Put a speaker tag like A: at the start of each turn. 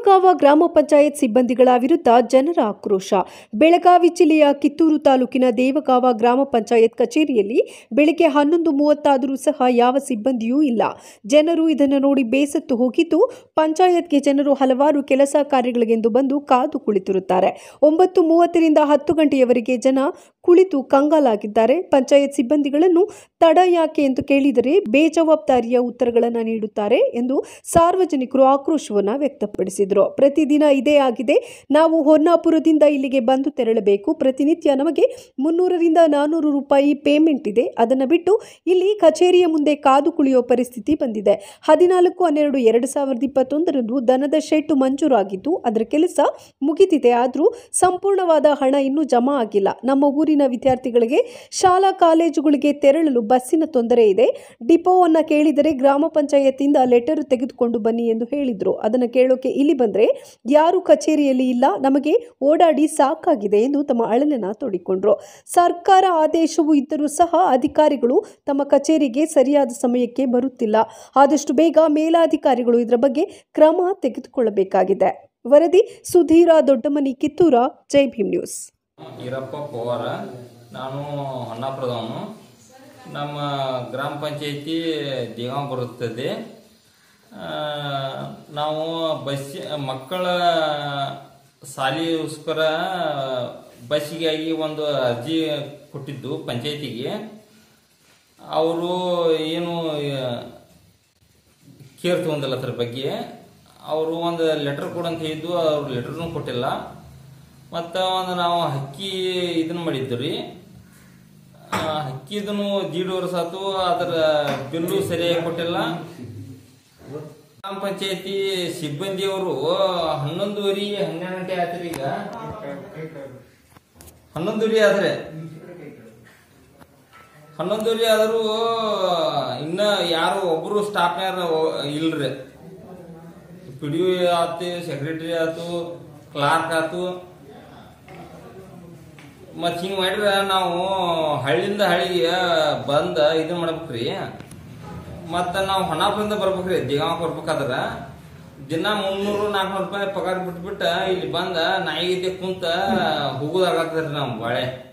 A: ದೇವಗಾವ ಗ್ರಾಮ ಪಂಚಾಯತ್ ಸಿಬ್ಬಂದಿಗಳ ವಿರುದ್ಧ ಜನರ ಆಕ್ರೋಶ ಬೆಳಗಾವಿ ಜಿಲ್ಲೆಯ ಕಿತ್ತೂರು ತಾಲೂಕಿನ ದೇವಗಾವ ಗ್ರಾಮ ಪಂಚಾಯತ್ ಕಚೇರಿಯಲ್ಲಿ ಬೆಳಗ್ಗೆ ಹನ್ನೊಂದು ಮೂವತ್ತಾದರೂ ಸಹ ಯಾವ ಸಿಬ್ಬಂದಿಯೂ ಇಲ್ಲ ಜನರು ಇದನ್ನು ನೋಡಿ ಬೇಸತ್ತು ಹೋಗಿದ್ದು ಪಂಚಾಯತ್ಗೆ ಜನರು ಹಲವಾರು ಕೆಲಸ ಕಾರ್ಯಗಳಿಗೆಂದು ಬಂದು ಕಾದು ಕುಳಿತಿರುತ್ತಾರೆ ಒಂಬತ್ತು ಮೂವತ್ತರಿಂದ ಹತ್ತು ಗಂಟೆಯವರೆಗೆ ಜನ ಕುಳಿತು ಕಂಗಾಲಾಗಿದ್ದಾರೆ ಪಂಚಾಯತ್ ಸಿಬ್ಬಂದಿಗಳನ್ನು ತಡ ಯಾಕೆ ಎಂದು ಕೇಳಿದರೆ ಬೇಜವಾಬ್ದಾರಿಯ ಉತ್ತರಗಳನ್ನು ನೀಡುತ್ತಾರೆ ಎಂದು ಸಾರ್ವಜನಿಕರು ಆಕ್ರೋಶವನ್ನು ವ್ಯಕ್ತಪಡಿಸಿದರು ಪ್ರತಿದಿನ ಇದೇ ಆಗಿದೆ ನಾವು ಹೊನ್ನಾಪುರದಿಂದ ಇಲ್ಲಿಗೆ ಬಂದು ತೆರಳಬೇಕು ಪ್ರತಿನಿತ್ಯ ನಮಗೆ ಮುನ್ನೂರರಿಂದ ನಾನ್ನೂರು ರೂಪಾಯಿ ಪೇಮೆಂಟ್ ಇದೆ ಅದನ್ನು ಬಿಟ್ಟು ಇಲ್ಲಿ ಕಚೇರಿಯ ಮುಂದೆ ಕಾದು ಕುಳಿಯೋ ಪರಿಸ್ಥಿತಿ ಬಂದಿದೆ ಹದಿನಾಲ್ಕು ಹನ್ನೆರಡು ಎರಡು ಸಾವಿರದ ಇಪ್ಪತ್ತೊಂದರಂದು ದನದ ಶೆಟ್ಟು ಮಂಜೂರಾಗಿದ್ದು ಅದರ ಕೆಲಸ ಮುಗಿದಿದೆ ಆದರೂ ಸಂಪೂರ್ಣವಾದ ಹಣ ಇನ್ನೂ ಜಮಾ ಆಗಿಲ್ಲ ನಮ್ಮ ಊರಿನ ವಿದ್ಯಾರ್ಥಿಗಳಿಗೆ ಶಾಲಾ ಕಾಲೇಜುಗಳಿಗೆ ತೆರಳಲು ಬಸ್ಸಿನ ತೊಂದರೆ ಇದೆ ಡಿಪೋವನ್ನು ಕೇಳಿದರೆ ಗ್ರಾಮ ಪಂಚಾಯತಿಂದ ಲೆಟರ್ ತೆಗೆದುಕೊಂಡು ಬನ್ನಿ ಎಂದು ಹೇಳಿದ್ರು ಅದನ್ನು ಕೇಳೋಕೆ ಇಲ್ಲಿ ಬಂದರೆ ಯಾರು ಕಚೇರಿಯಲ್ಲಿ ಇಲ್ಲ ನಮಗೆ ಓಡಾಡಿ ಸಾಕಾಗಿದೆ ಎಂದು ತಮ್ಮ ಅಳಲನ್ನ ತೋಡಿಕೊಂಡ್ರು ಸರ್ಕಾರ ಆದೇಶವು ಇದ್ದರೂ ಸಹ ಅಧಿಕಾರಿಗಳು ತಮ್ಮ ಕಚೇರಿಗೆ ಸರಿಯಾದ ಸಮಯಕ್ಕೆ ಬರುತ್ತಿಲ್ಲ ಆದಷ್ಟು ಬೇಗ ಮೇಲಾಧಿಕಾರಿಗಳು ಇದರ ಬಗ್ಗೆ ಕ್ರಮ ತೆಗೆದುಕೊಳ್ಳಬೇಕಾಗಿದೆ ವರದಿ ಸುಧೀರ ದೊಡ್ಡಮನಿ ಕಿತ್ತೂರ ಜೈ ಭೀಮ್ ನ್ಯೂಸ್
B: ಈರಪ್ಪ ಪವಾರ ನಾನು ಹೊನ್ನಾಪುರದವನು ನಮ್ಮ ಗ್ರಾಮ ಪಂಚಾಯತಿ ದೇವ ಬರುತ್ತದೆ ಆ, ನಾವು ಬಸ್ ಮಕ್ಕಳ ಶಾಲೆಗೋಸ್ಕರ ಬಸ್ಸಿಗಾಗಿ ಒಂದು ಅರ್ಜಿ ಕೊಟ್ಟಿದ್ದು ಪಂಚಾಯತಿಗೆ ಅವರು ಏನು ಕೇರ್ ತಗೊಂಡಿಲ್ಲ ಅದ್ರ ಬಗ್ಗೆ ಅವರು ಒಂದು ಲೆಟರ್ ಕೊಡಂತ ಹೇಳಿದ್ದು ಅವ್ರು ಲೆಟರ್ನು ಕೊಟ್ಟಿಲ್ಲ ಮತ್ತು ಒಂದು ನಾವು ಹಕ್ಕಿ ಇದನ್ನ ಮಾಡಿದ್ದು ರೀ ಆ, ಹಕ್ಕಿದನು ದೀಡ್ ವರ್ಷ ಆತು ಅದರ ಬಿಲ್ಲು ಸರಿಯಾಗಿ ಕೊಟ್ಟಿಲ್ಲ ಗ್ರಾಮ ಪಂಚಾಯತಿ ಸಿಬ್ಬಂದಿಯವರು ಹನ್ನೊಂದುವರೆ ಹನ್ನೆರಡು ಗಂಟೆ ಆತ್ರಿ ಈಗ ಹನ್ನೊಂದುವರೆ ಆದ್ರೆ ಹನ್ನೊಂದುವರೆ ಆದರೂ ಇನ್ನ ಯಾರು ಒಬ್ರು ಸ್ಟಾಫ್ನಾರ ಇಲ್ರಿ ಪಿ ಡಿ ಆತು ಸೆಕ್ರೆಟರಿ ಆತು ಕ್ಲಾರ್ಕ್ ಆತು ಮತ್ ಹಿಂಗ್ ಮಾಡಿದ್ರ ನಾವು ಹಳ್ಳಿಯಿಂದ ಹಳ್ಳಿಗೆ ಬಂದ ಇದನ್ ಮಾಡ್ಬೇಕ್ರಿ ಮತ್ತ ನಾವು ಹೊನ್ನಾಪುರದಿಂದ ಬರ್ಬೇಕ್ರಿ ದೇಗಾವ ಬರ್ಬೇಕಾದ್ರ ದಿನ ಮುನ್ನೂರು ನಾಲ್ಕುನೂರು ರೂಪಾಯಿ ಪಗಾರ ಬಿಟ್ಬಿಟ್ಟ ಇಲ್ಲಿ ಬಂದ ನಾಯಿಗೆ ಕುಂತ ಹೋಗುದಾಗತ್ತದ್ರಿ ನಾವು ಬಾಳೆ